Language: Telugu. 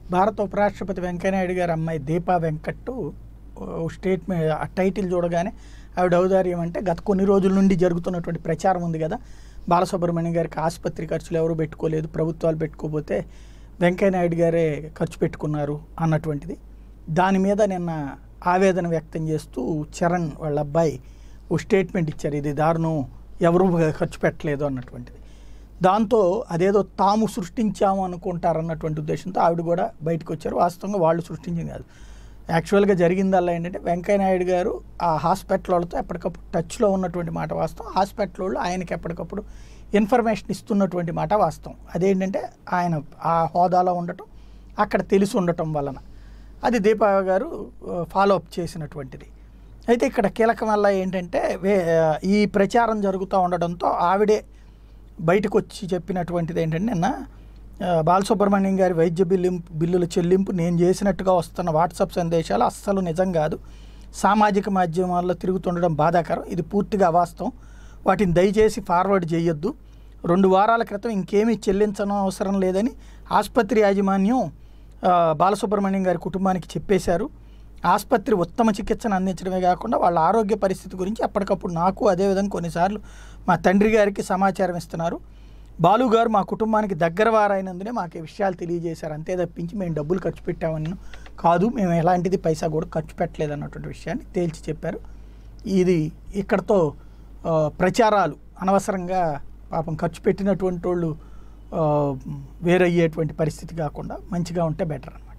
భారత ఉపరాష్ట్రపతి వెంకయ్యనాయుడు గారి అమ్మాయి దీపా వెంకట్ స్టేట్మెంట్ ఆ టైటిల్ చూడగానే ఆవిడ ఔదార్యం అంటే గత కొన్ని రోజుల నుండి జరుగుతున్నటువంటి ప్రచారం ఉంది కదా బాలసుబ్రహ్మణ్యం గారికి ఆసుపత్రి ఖర్చులు ఎవరు పెట్టుకోలేదు ప్రభుత్వాలు పెట్టుకోపోతే వెంకయ్యనాయుడు గారే ఖర్చు పెట్టుకున్నారు అన్నటువంటిది దాని మీద నిన్న ఆవేదన వ్యక్తం చేస్తూ చరణ్ వాళ్ళ అబ్బాయి ఓ స్టేట్మెంట్ ఇచ్చారు ఇది దారుణం ఎవరు ఖర్చు పెట్టలేదు అన్నటువంటిది దాంతో అదేదో తాము సృష్టించాము అనుకుంటారన్నటువంటి ఉద్దేశంతో ఆవిడ కూడా బయటకు వచ్చారు వాస్తవంగా వాళ్ళు సృష్టించింది కాదు యాక్చువల్గా జరిగిందల్లా ఏంటంటే వెంకయ్యనాయుడు గారు ఆ హాస్పిటల్ వాళ్ళతో ఎప్పటికప్పుడు టచ్లో ఉన్నటువంటి మాట వాస్తవం హాస్పిటల్ వాళ్ళు ఆయనకి ఎప్పటికప్పుడు ఇన్ఫర్మేషన్ ఇస్తున్నటువంటి మాట వాస్తవం అదేంటంటే ఆయన ఆ హోదాలో ఉండటం అక్కడ తెలిసి ఉండటం వలన అది దీపా గారు ఫాలో అప్ చేసినటువంటిది అయితే ఇక్కడ కీలకం వల్ల ఏంటంటే వే ఈ ప్రచారం జరుగుతూ ఉండడంతో ఆవిడే బయటకు వచ్చి చెప్పినటువంటిది ఏంటంటే నిన్న ఆ, బాలసుబ్రహ్మణ్యం గారి వైద్య బిల్లింపు బిల్లుల చెల్లింపు నేను చేసినట్టుగా వస్తున్న వాట్సాప్ సందేశాలు అస్సలు నిజం కాదు సామాజిక మాధ్యమాల్లో తిరుగుతుండడం బాధాకరం ఇది పూర్తిగా అవాస్తవం వాటిని దయచేసి ఫార్వర్డ్ చేయొద్దు రెండు వారాల క్రితం ఇంకేమీ చెల్లించడం అవసరం లేదని ఆసుపత్రి యాజమాన్యం ఆ, బాలసుబ్రహ్మణ్యం గారి కుటుంబానికి చెప్పేశారు ఆసుపత్రి ఉత్తమ చికిత్సను అందించడమే కాకుండా వాళ్ళ ఆరోగ్య పరిస్థితి గురించి ఎప్పటికప్పుడు నాకు అదేవిధంగా కొన్నిసార్లు మా తండ్రి గారికి సమాచారం ఇస్తున్నారు బాలు గారు మా కుటుంబానికి దగ్గర వారైనందునే మాకు ఈ విషయాలు తెలియజేశారు అంతే తప్పించి మేము డబ్బులు ఖర్చు పెట్టామని కాదు మేము ఎలాంటిది పైసా కూడా ఖర్చు పెట్టలేదు అన్నటువంటి విషయాన్ని తేల్చి చెప్పారు ఇది ఇక్కడతో ఆ, ప్రచారాలు అనవసరంగా పాపం ఖర్చు పెట్టినటువంటి వాళ్ళు ఆ, వేరయ్యేటువంటి పరిస్థితి కాకుండా మంచిగా ఉంటే బెటర్ అన్నమాట